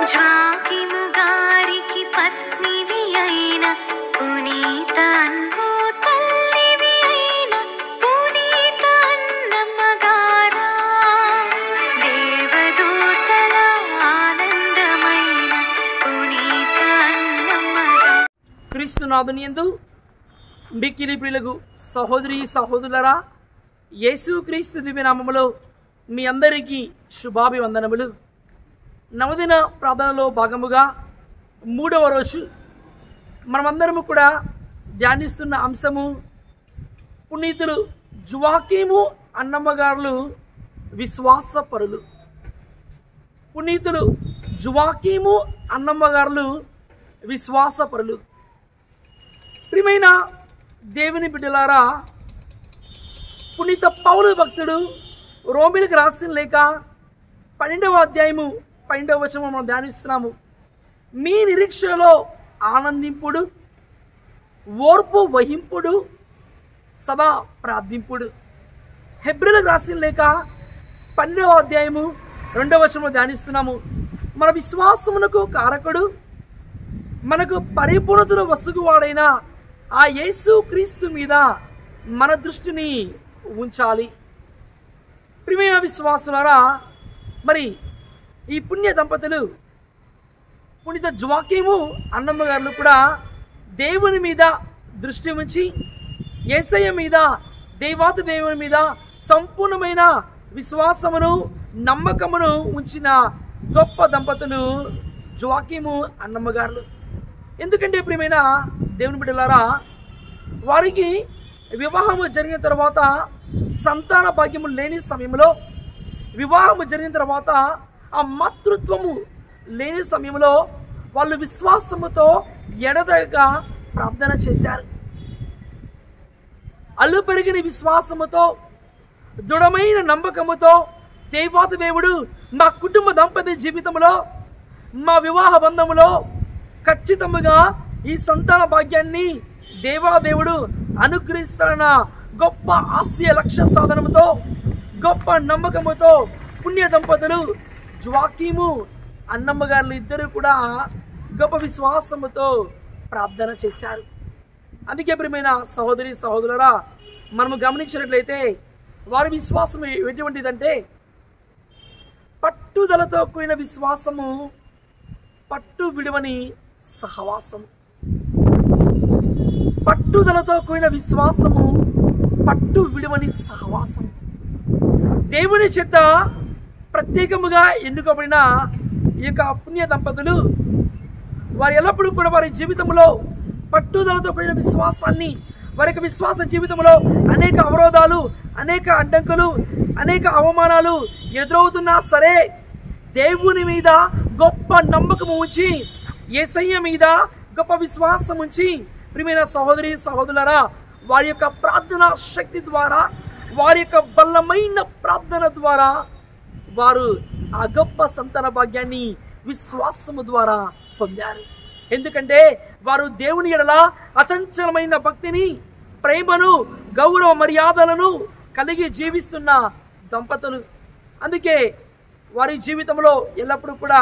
జ్వాకిము గారికి పత్నివి అయిన పునీత అన్ను తల్లివి అయిన పునీత అన్నమ్మ గారా దేవదూతల ఆనందమైన పునీత అన్నమ్మ గారా క్రీస్తునాథుని యందు మిక్కిలి ప్రియులకు సహోదరి సహోదరులరా యేసు క్రీస్తు దివ్యనామములో మీ అందరికీ శుభాభివందనములు నవదిన ప్రార్థనలో భాగముగా మూడవ రోజు మనమందరము కూడా ధ్యానిస్తున్న అంశము పునీతులు జువాకీము అన్నమ్మ గారులు విశ్వాసపరులు పునీతులు జువాకీము అన్నమ్మ గారులు విశ్వాసపరులు ప్రియమైన దేవుని బిడ్డలారా పునీత పౌలు భక్తుడు రోమిలకు రాసిన లేక పన్నెండవ అధ్యాయము పన్నెండవ వచనం మనం ధ్యానిస్తున్నాము మీ నిరీక్షలో ఆనందింపుడు ఓర్పు వహింపుడు సదా ప్రార్థింపుడు హెబ్రిలకు రాసిన లేక పన్నెండవ అధ్యాయము రెండవ వచనం ధ్యానిస్తున్నాము మన విశ్వాసమునకు కారకుడు మనకు పరిపూర్ణతను వసుగువాడైన ఆ యేసు క్రీస్తు మీద మన దృష్టిని ఉంచాలి ప్రియమైన విశ్వాసులారా మరి ఈ పుణ్య దంపతులు పునీత జ్వాకీము అన్నమ్మ గారు కూడా దేవుని మీద దృష్టి ఉంచి ఏసయ్య మీద దేవాతి దేవుని మీద సంపూర్ణమైన విశ్వాసమును నమ్మకమును ఉంచిన గొప్ప దంపతులు జ్వాకీము అన్నమ్మ గారు ఎందుకంటే ప్రియమైన దేవుని బిడ్డలారా వారికి వివాహము జరిగిన తర్వాత సంతాన భాగ్యము లేని సమయంలో వివాహము జరిగిన తర్వాత ఆ మాతృత్వము లేని సమయంలో వాళ్ళు విశ్వాసముతో ఎడదగా ప్రార్థన చేశారు అల్లు పెరిగిన విశ్వాసముతో దృఢమైన నమ్మకముతో దేవాతి దేవుడు మా కుటుంబ దంపతి జీవితంలో మా వివాహ బంధములో ఖచ్చితముగా ఈ సంతాన భాగ్యాన్ని దేవాదేవుడు అనుగ్రహిస్తారన్న గొప్ప ఆశయ లక్ష్య సాధనముతో గొప్ప నమ్మకముతో పుణ్య దంపతులు జ్వాకీము అన్నమ్మ గారులు ఇద్దరు కూడా గొప్ప విశ్వాసముతో ప్రార్థన చేశారు అందుకే ప్రియమైన సహోదరి సహోదరులరా మనము గమనించినట్లయితే వారి విశ్వాసం ఎటువంటిదంటే పట్టుదలతో కూడిన విశ్వాసము పట్టు విడువని సహవాసము పట్టుదలతో కూడిన విశ్వాసము పట్టు విడువని సహవాసము దేవుని చేత ప్రత్యేకముగా ఎన్నుకోబడిన ఈ యొక్క పుణ్య దంపతులు వారు ఎల్లప్పుడూ కూడా వారి జీవితంలో పట్టుదలతో కూడిన విశ్వాసాన్ని వారి యొక్క విశ్వాస జీవితంలో అనేక అవరోధాలు అనేక అడ్డంకులు అనేక అవమానాలు ఎదురవుతున్నా సరే దేవుని మీద గొప్ప నమ్మకం ఉంచి ఏసయ్య మీద గొప్ప విశ్వాసం ఉంచి ప్రియమైన సహోదరి సహోదరులరా వారి యొక్క ప్రార్థన శక్తి ద్వారా వారి యొక్క బలమైన ప్రార్థన ద్వారా వారు ఆ గొప్ప సంతాన భాగ్యాన్ని విశ్వాసము ద్వారా పొందారు ఎందుకంటే వారు దేవుని ఎడల అచంచలమైన భక్తిని ప్రేమను గౌరవ మర్యాదలను కలిగి జీవిస్తున్న దంపతులు అందుకే వారి జీవితంలో ఎల్లప్పుడూ కూడా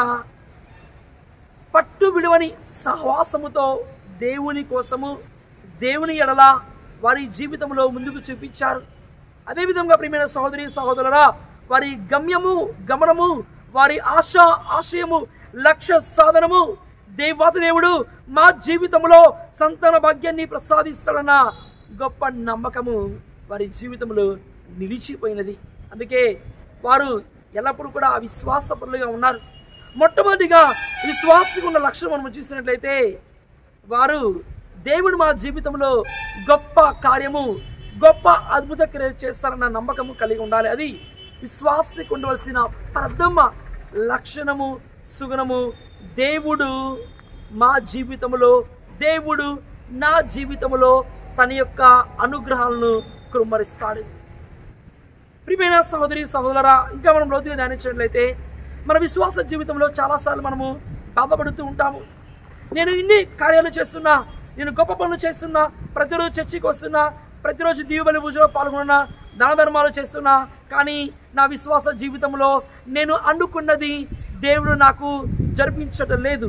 పట్టు విలువని సహవాసముతో దేవుని కోసము దేవుని ఎడల వారి జీవితంలో ముందుకు చూపించారు అదేవిధంగా ప్రియమైన సహోదరి సహోదరుల వారి గమ్యము గమనము వారి ఆశ ఆశయము లక్ష్య సాధనము దేవాతి దేవుడు మా జీవితంలో సంతాన భాగ్యాన్ని ప్రసాదిస్తాడన్న గొప్ప నమ్మకము వారి జీవితంలో నిలిచిపోయినది అందుకే వారు ఎల్లప్పుడూ కూడా విశ్వాసపరులుగా ఉన్నారు మొట్టమొదటిగా విశ్వాసకు ఉన్న లక్ష్యం మనం చూసినట్లయితే వారు దేవుడు మా జీవితంలో గొప్ప కార్యము గొప్ప అద్భుత క్రియ చేస్తారన్న నమ్మకము కలిగి ఉండాలి అది విశ్వాసకు ఉండవలసిన ప్రథమ లక్షణము సుగుణము దేవుడు మా జీవితంలో దేవుడు నా జీవితంలో తన యొక్క అనుగ్రహాలను కురుమరిస్తాడు ప్రియమైన సహోదరి సహోదరా ఇంకా మనం లోతుగా ధ్యానించినట్లయితే మన విశ్వాస జీవితంలో చాలాసార్లు మనము బాధపడుతూ ఉంటాము నేను ఇన్ని కార్యాలు చేస్తున్నా నేను గొప్ప పనులు చేస్తున్నా ప్రతిరోజు చర్చికి వస్తున్నా ప్రతిరోజు దీవుబలి పూజలో పాల్గొన్నా దాన ధర్మాలు చేస్తున్నా కానీ నా విశ్వాస జీవితంలో నేను అనుకున్నది దేవుడు నాకు జరిపించటం లేదు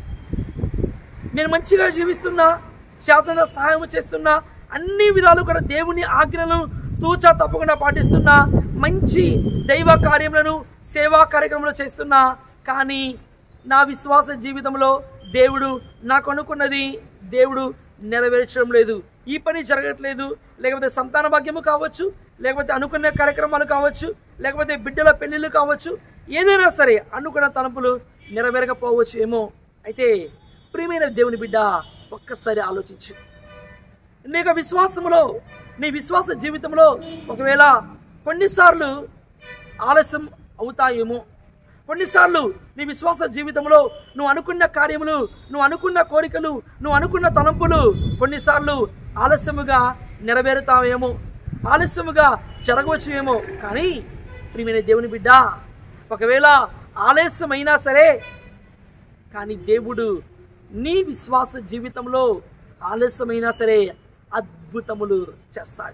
నేను మంచిగా జీవిస్తున్నా చేతన సహాయం చేస్తున్నా అన్ని విధాలు కూడా దేవుని ఆజ్ఞలను తూచా తప్పకుండా పాటిస్తున్నా మంచి దైవ కార్యములను సేవా కార్యక్రమాలు చేస్తున్నా కానీ నా విశ్వాస జీవితంలో దేవుడు నాకు అనుకున్నది దేవుడు నెరవేర్చడం లేదు ఈ పని జరగట్లేదు లేకపోతే సంతాన భాగ్యము కావచ్చు లేకపోతే అనుకున్న కార్యక్రమాలు కావచ్చు లేకపోతే బిడ్డల పెళ్ళిళ్ళు కావచ్చు ఏదైనా సరే అనుకున్న తలంపులు నెరవేరకపోవచ్చు ఏమో అయితే ప్రియమైన దేవుని బిడ్డ ఒక్కసారి ఆలోచించు నీ యొక్క విశ్వాసములో నీ విశ్వాస జీవితంలో ఒకవేళ కొన్నిసార్లు ఆలస్యం అవుతాయేమో కొన్నిసార్లు నీ విశ్వాస జీవితంలో నువ్వు అనుకున్న కార్యములు నువ్వు అనుకున్న కోరికలు నువ్వు అనుకున్న తలంపులు కొన్నిసార్లు ఆలస్యముగా నెరవేరుతావేమో ఆలస్యముగా జరగవచ్చు ఏమో కానీ ప్రియమైన దేవుని బిడ్డ ఒకవేళ ఆలస్యమైనా సరే కానీ దేవుడు నీ విశ్వాస జీవితంలో ఆలస్యమైనా సరే అద్భుతములు చేస్తాడు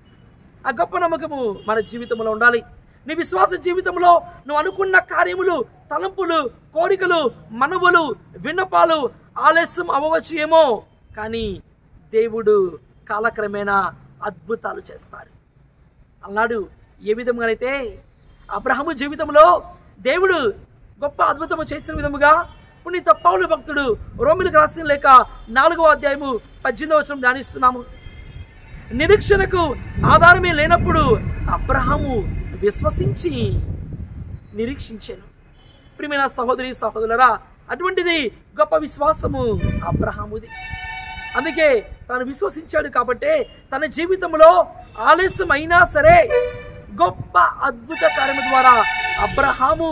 ఆ గొప్ప నమ్మకము మన జీవితంలో ఉండాలి నీ విశ్వాస జీవితంలో నువ్వు అనుకున్న కార్యములు తలంపులు కోరికలు మనవులు విన్నపాలు ఆలస్యం అవ్వవచ్చు ఏమో కానీ దేవుడు కాలక్రమేణా అద్భుతాలు చేస్తాడు అన్నాడు ఏ విధంగానైతే అబ్రహము జీవితంలో దేవుడు గొప్ప అద్భుతము చేసిన విధముగా పునీత పౌలు భక్తుడు రోమిలకు రాసిన లేక నాలుగవ అధ్యాయము పద్దెనిమిదవ వచనం ధ్యానిస్తున్నాము నిరీక్షణకు ఆధారమే లేనప్పుడు అబ్రహాము విశ్వసించి నిరీక్షించాను ప్రియమైన సహోదరి సహోదరులరా అటువంటిది గొప్ప విశ్వాసము అబ్రహాముది అందుకే తాను విశ్వసించాడు కాబట్టే తన జీవితంలో ఆలస్యం అయినా సరే గొప్ప అద్భుత కార్యము ద్వారా అబ్రహాము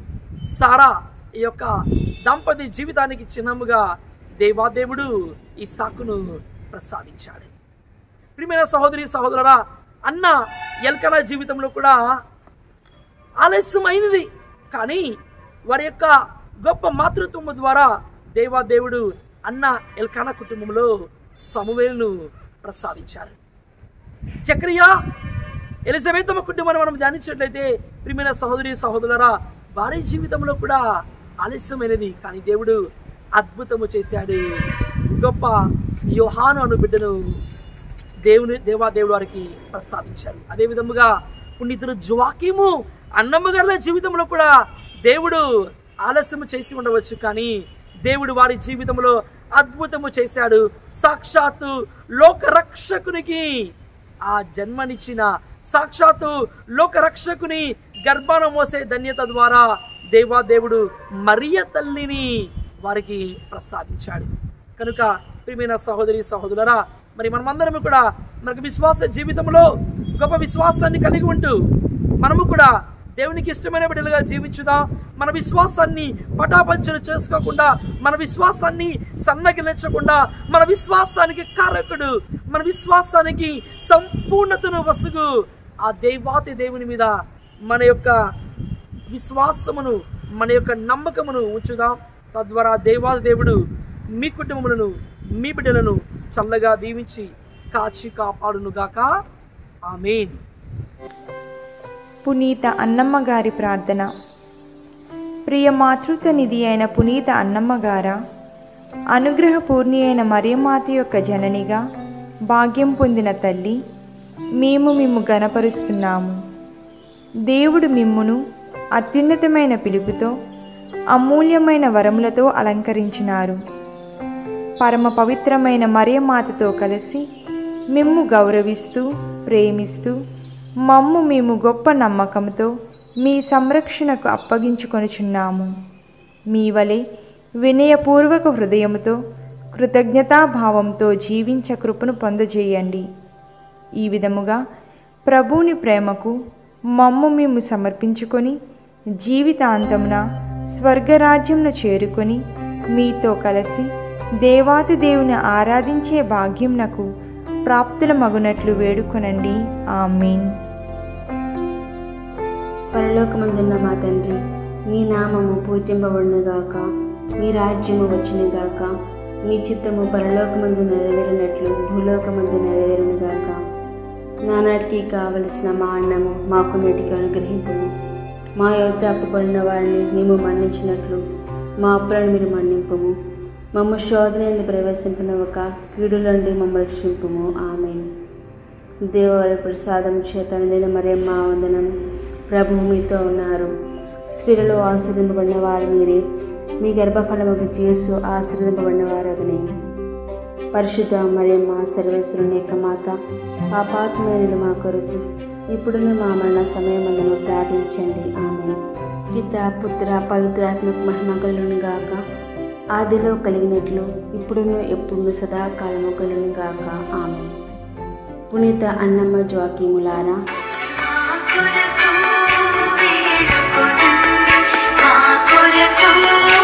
సారా ఈ యొక్క దంపతి జీవితానికి చిహ్నముగా దేవాదేవుడు ఈ సాకును ప్రసాదించాడు ప్రియమైన సహోదరి సహోదరురా అన్న ఎల్కన జీవితంలో కూడా ఆలస్యమైనది కానీ వారి యొక్క గొప్ప మాతృత్వము ద్వారా దేవాదేవుడు అన్న ఎల్కానా కుటుంబంలో సమవేలును ప్రసాదించారు చక్రియా ఎలిజబెతమ్మ కుటుంబాన్ని మనం ధ్యానించినట్లయితే ప్రియమైన సహోదరి సహోదరులరా వారి జీవితంలో కూడా ఆలస్యమైనది కానీ దేవుడు అద్భుతము చేశాడు గొప్ప యోహాను అను బిడ్డను దేవుని దేవాదేవుడు వారికి ప్రసాదించారు అదే విధముగా పుణ్యతులు జువాకిము అన్నమ్మ గారుల జీవితంలో కూడా దేవుడు ఆలస్యము చేసి ఉండవచ్చు కానీ దేవుడు వారి జీవితంలో అద్భుతము చేశాడు సాక్షాత్తు లోక రక్షకునికి ఆ జన్మనిచ్చిన సాక్షాత్తు లోక రక్షకుని గర్భాన మోసే ధన్యత ద్వారా దేవాదేవుడు మరియ తల్లిని వారికి ప్రసాదించాడు కనుక ప్రియమైన సహోదరి సహోదరులరా మరి మనమందరం కూడా మనకు విశ్వాస జీవితంలో గొప్ప విశ్వాసాన్ని కలిగి ఉంటూ మనము కూడా దేవునికి ఇష్టమైన బిడ్డలుగా జీవించుదాం మన విశ్వాసాన్ని పటాపంచలు చేసుకోకుండా మన విశ్వాసాన్ని సన్నగిలించకుండా మన విశ్వాసానికి కారకుడు మన విశ్వాసానికి సంపూర్ణతను వసుగు ఆ దేవాతి దేవుని మీద మన యొక్క విశ్వాసమును మన యొక్క నమ్మకమును ఉంచుదాం తద్వారా దేవాది దేవుడు మీ కుటుంబములను మీ బిడ్డలను చల్లగా దీవించి కాచి కాపాడునుగాక ఆమెన్ పునీత అన్నమ్మ గారి ప్రార్థన ప్రియ మాతృత్వ నిధి అయిన పునీత అన్నమ్మ గారా అనుగ్రహపూర్ణి అయిన మరియమాత యొక్క జననిగా భాగ్యం పొందిన తల్లి మేము మిమ్ము గనపరుస్తున్నాము దేవుడు మిమ్మును అత్యున్నతమైన పిలుపుతో అమూల్యమైన వరములతో అలంకరించినారు పరమ పవిత్రమైన మరియమాతతో కలిసి మిమ్ము గౌరవిస్తూ ప్రేమిస్తూ మమ్ము మేము గొప్ప నమ్మకంతో మీ సంరక్షణకు అప్పగించుకొనుచున్నాము మీ వలె వినయపూర్వక హృదయముతో కృతజ్ఞతాభావంతో జీవించ కృపను పొందజేయండి ఈ విధముగా ప్రభువుని ప్రేమకు మమ్ము మేము సమర్పించుకొని జీవితాంతమున స్వర్గరాజ్యంను చేరుకొని మీతో కలిసి దేవాతి దేవుని ఆరాధించే భాగ్యం నాకు ప్రాప్తుల మగునట్లు వేడుకొనండి ఆమీన్ పరలోకమందున్న మా తండ్రి మీ నామము పూజింపబడునుగాక మీ రాజ్యము వచ్చునుగాక మీ చిత్తము పరలోకమందు నెరవేరినట్లు భూలోకమందు నెరవేరునుగాక నానాటికి కావలసిన మా అన్నము మాకు నేటికి అనుగ్రహించము మా యొద్ద అప్పుపడిన వారిని మేము మన్నించినట్లు మా అప్పులను మీరు మన్నింపుము మమ్మ శోధన ఎందు ప్రవేశింపినవక కీడులండి మమ్మ రక్షింపుము ఆమె దేవాల ప్రసాదం చేత నేను మరియమ్మ వందనం ప్రభు మీతో ఉన్నారు స్త్రీలలో ఆశ్రదింపబడిన వారు మీరే మీ గర్భఫలముకు చేసు ఆశ్రదింపబడిన వారు అగనే పరిశుద్ధ మరియమ్మ సర్వేశ్వరుని యొక్క మాత పాపాత్మైన మా కొరకు ఇప్పుడును మా మరణ సమయమందును ప్రార్థించండి ఆమె పిత పుత్ర పవిత్రాత్మక మహిమ కలుగును గాక ఆదిలో కలిగినట్లు ఇప్పుడును ఎప్పుడును సదాకాలము కలుగును గాక ఆమె పునీత అన్నమ్మ జ్వాకీములారా మా కొరకు వేడుకొనండి మా కొరకు